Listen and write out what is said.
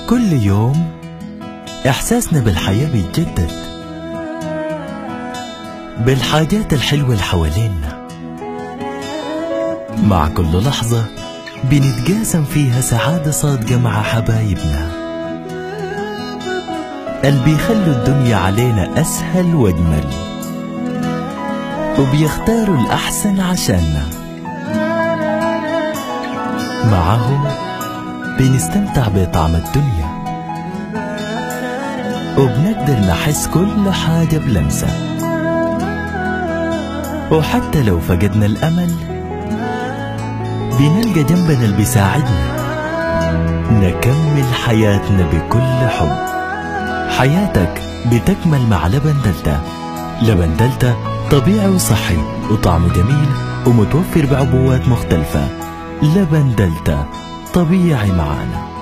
كل يوم إحساسنا بالحياة بيتجدد بالحاجات الحلوة اللي حوالينا مع كل لحظة بنتقاسم فيها سعادة صادقة مع حبايبنا اللي بيخلوا الدنيا علينا أسهل وأجمل وبيختاروا الأحسن عشاننا معاهم بنستمتع بطعم الدنيا وبنقدر نحس كل حاجة بلمسة وحتى لو فقدنا الأمل بنلقى جنبنا اللي بيساعدنا نكمل حياتنا بكل حب حياتك بتكمل مع لبن دلتا لبن دلتا طبيعي وصحي وطعمه جميل ومتوفر بعبوات مختلفة لبن دلتا طبيعي معانا